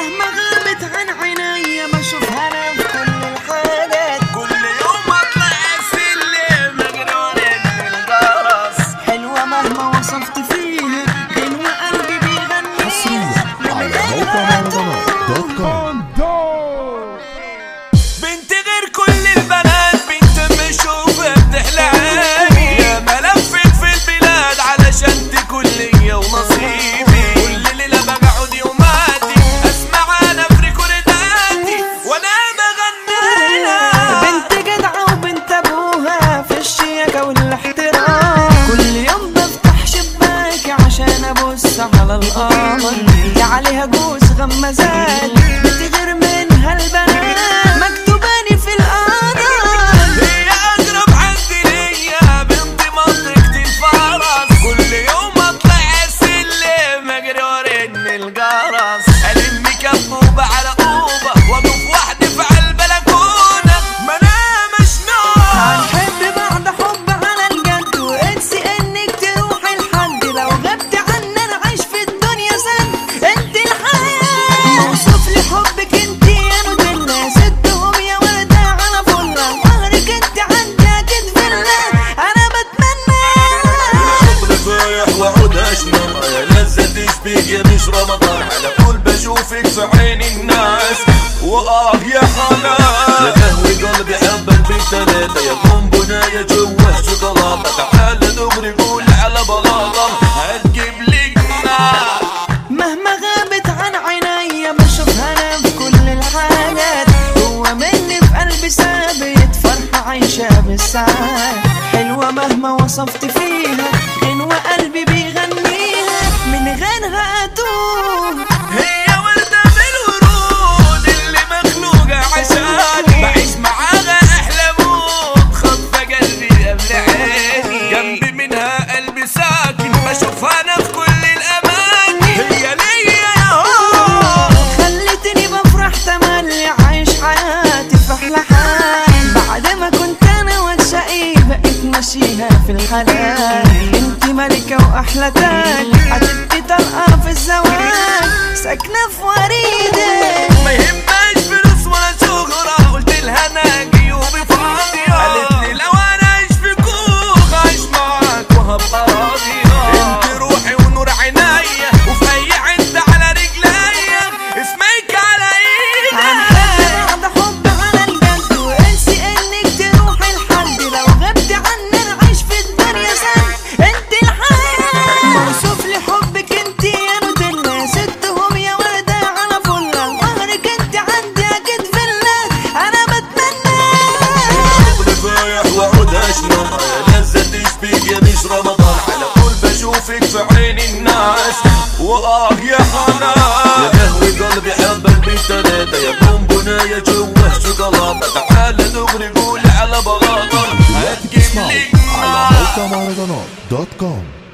مهما غابت عن عيني بشوفها انا في كل الحالات كل يوم اطلع السلم مجنون الجرس حلوة مهما وصفت فيها غنوة قلبي بيغني حصريا على موقع مهرجانات دوت كوم بنت غير كل البنات بنت مشوفة بتحلى عيني يا ملفت في البلاد علشان تكون ليا ونصيبي كل ليلة بقعد يوماتي اسمع انا في ريكورداتي وانا بغنيها بنت جدعة وبنت ابوها في الشياكة والاحترام كل يوم بفتح شباكي عشان ابص على القمر هي عليها جوز غمازات بتغير منها البنات مكتوباني في القدر هي اقرب عندي ليا بنت منطقة الفرس كل يوم اطلع السلم اجري ورن الجرس الم كبوبة على قوبة واقف وحدي في البلكونة ما انا مشنون هنحب بعد حب على الجد وانسي انك تروحي لحد لو غبت عني انا عايش في الدنيا سد انت الحياة موصوف لي حبك انت يا نوتيلا ستهم يا وردة على فلة ظهرك انت عندي اكيد فيلا انا بتمنى رايح وعود اشنم يا لذة تشبيك يا مش رمضان على طول بشوفك في عين الناس واه يا حنان يا قهوي قلبي حبك بالتلاتة يا قنبلة يا جوه شوكولاتة تعال دغري قول على بلاطة هتجيب لي جنان مهما غابت عن عيني بشوفها انا في كل الحالات هو مني في قلبي ثابت فرحة عايشة بالساعات حلوة مهما وصفت فيها غنوة قلبي بيغنيها من غيرها اتوه هي وردة بالورود اللي مخلوقة عشاني بعيش معاها أحلى موت خطفة قلبي قبل عيني جنبي منها قلبي ساكن بشوفها أنا في كل الأماكن هي ليا يا هو خلتني بفرح تملي عايش حياتي في احلى حال بعد ما كنت انا واتشقي بقيت ماشيها في الحلال انت ملكة واحلى تاج هتبقي طلقة في الزواج ساكنة في وريدك ما يهمهاش فلوس ولا شهرة قلت لها أنا جيوبي فاضية قالت لي لو أنا أعيش في كوخ أعيش معاك وهبقى راضية أنت روحي ونور عينيا وفي أي عند على رجليا اسمك على إيدك هنحب بعد حب على الجد وانسي انك تروحي لحد لو غبت عني انا عايش في الدنيا سد انت الحياة موصوف لي حبك انت يا نوتيلا ستهم يا وردة على فلة ظهرك انت عندي اكيد فيلا انا بتمنى رايح وعود اشنم يا لذة تشبيك يا مش رمضان على طول بشوفك في عين الناس واه يا حنان يا قهوي قلبي حبك بالتلاتة يا قنبلة يا جوه شوكولاتة تعال دغري قول على بلاطة هتجيب اسمعوا لي على موقع مهرجانات دوت كوم